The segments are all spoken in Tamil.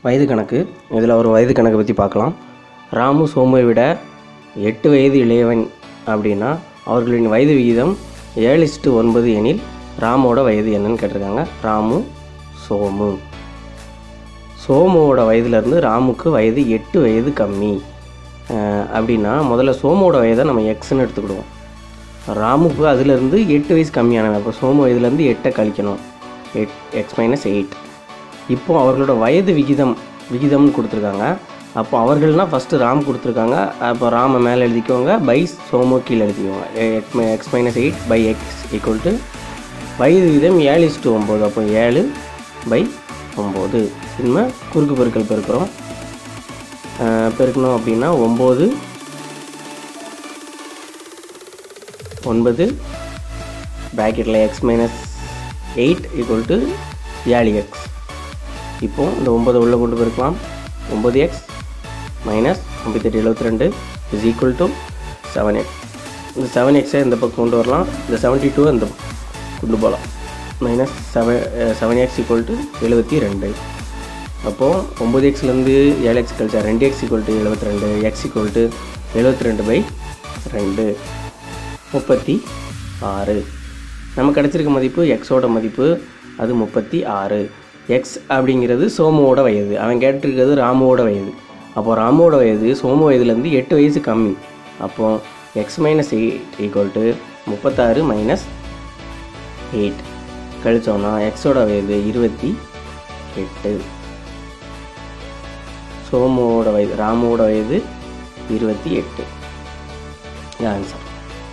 வயது கணக்கு இதில் ஒரு வயது கணக்கை பற்றி பார்க்கலாம் ராமு சோமுவை விட எட்டு வயது இளையவன் அப்படின்னா அவர்களின் வயது விகிதம் ஏழு இஸ்டு ஒன்பது எனில் ராமோட வயது என்னன்னு கேட்டிருக்காங்க ராமு சோமு சோமுவோட வயதுலேருந்து ராமுக்கு வயது எட்டு வயது கம்மி அஹ் அப்படின்னா முதல்ல சோமுவோட வயதை நம்ம எக்ஸ்ன்னு எடுத்துக்கிடுவோம் ராமுக்கு அதுலேருந்து எட்டு வயசு கம்மியானவன் அப்போ சோமு வயதுலேருந்து எட்டை கழிக்கணும் எட் எக்ஸ் மைனஸ் எயிட் இப்போ அவர்களோட வயது விகிதம் விகிதம்னு கொடுத்துருக்காங்க அப்போ அவர்கள்னா ஃபஸ்ட்டு ராம் கொடுத்துருக்காங்க அப்போ ராமை மேலே எழுதிக்கோங்க பை சோமு கீழே எழுதிக்கோங்க x minus eight by x equal to வயது விகிதம் ஏழு இஸ்டு ஒம்பது அப்போ ஏழு பை ஒம்பது இனிமே குறுக்கு பெருக்கல் பெருக்கிறோம் அஹ் பெருக்கணும் அப்படின்னா ஒம்பது ஒன்பது ப்ராக்கெட்டில் x minus eight equal to ஏழு எக்ஸ் இப்போ இந்த ஒம்பதை உள்ளே கொண்டு போயிருக்கலாம் ஒம்பது எக்ஸ் மைனஸ் ஐம்பத்தெட்டு எழுபத்தி ரெண்டு is equal to seven x இந்த செவன் எக்ஸை இந்த பக்கம் கொண்டு வரலாம் இந்த செவன்ட்டி டூ இந்த பக்கம் கொண்டு போகலாம் minus seven seven x equal to எழுபத்தி ரெண்டு அப்போது ஒம்பது எக்ஸ்லேருந்து ஏழு எக்ஸ் கழிச்சா ரெண்டு எக்ஸ் ஈக்குவல் டு எழுபத்தி ரெண்டு எக்ஸ் ஈக்குவல் டு எழுபத்தி ரெண்டு பை ரெண்டு முப்பத்தி ஆறு நமக்கு கிடச்சிருக்க மதிப்பு எக்ஸோட மதிப்பு அது முப்பத்தி ஆறு எக்ஸ் அப்படிங்கிறது சோமுவோட வயது அவன் கேட்டிருக்கிறது ராமுவோட வயது அப்போது ராமுவோட வயது சோமு வயதுலேருந்து எட்டு வயசு கம்மி அப்போது x minus eight equal to முப்பத்தாறு மைனஸ் எயிட் கழிச்சோன்னா எக்ஸோட வயது இருபத்தி எட்டு சோமுவோட வயது ராமுவோட வயது இருபத்தி எட்டு ஆன்சர்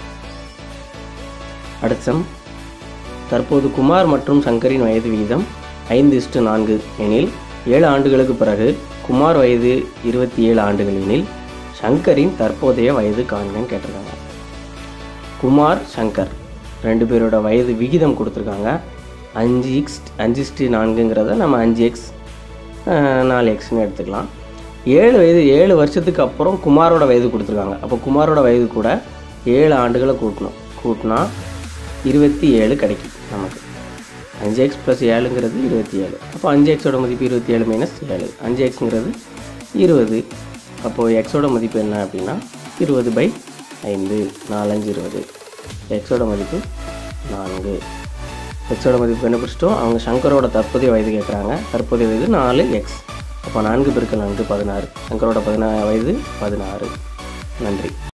அடுத்த சம் தற்போது குமார் மற்றும் சங்கரின் வயது விகிதம் ஐந்து இஸ்டு நான்கு எனில் ஏழு ஆண்டுகளுக்கு பிறகு குமார் வயது இருபத்தி ஏழு ஆண்டுகள் எனில் சங்கரின் தற்போதைய வயது காண்கன்னு கேட்டிருக்காங்க குமார் சங்கர் ரெண்டு பேரோட வயது விகிதம் கொடுத்துருக்காங்க அஞ்சு எக்ஸ் அஞ்சு இஸ்டு நான்குங்கிறத நம்ம அஞ்சு எக்ஸ் நாலு எக்ஸ்னு எடுத்துக்கலாம் ஏழு வயது ஏழு வருஷத்துக்கு அப்புறம் குமாரோட வயது கொடுத்துருக்காங்க அப்போ குமாரோட வயது கூட ஏழு ஆண்டுகளை கூட்டணும் கூட்டினா இருபத்தி ஏழு கிடைக்கும் நமக்கு அஞ்சு எக்ஸ் ப்ளஸ் ஏழுங்கிறது இருபத்தி ஏழு அப்போ அஞ்சு எக்ஸோட மதிப்பு இருபத்தி ஏழு மைனஸ் ஏழு அஞ்சு எக்ஸுங்கிறது இருபது அப்போது எக்ஸோட மதிப்பு என்ன அப்படின்னா இருபது பை ஐந்து நாலஞ்சு இருபது எக்ஸோட மதிப்பு நான்கு எக்ஸோட மதிப்பு கண்டுபிடிச்சிட்டோம் அவங்க சங்கரோட தற்போதைய வயது கேட்குறாங்க தற்போதைய வயது நாலு எக்ஸ் அப்போ நான்கு பெருக்கள் நான்கு பதினாறு சங்கரோட பதினாறு வயது பதினாறு நன்றி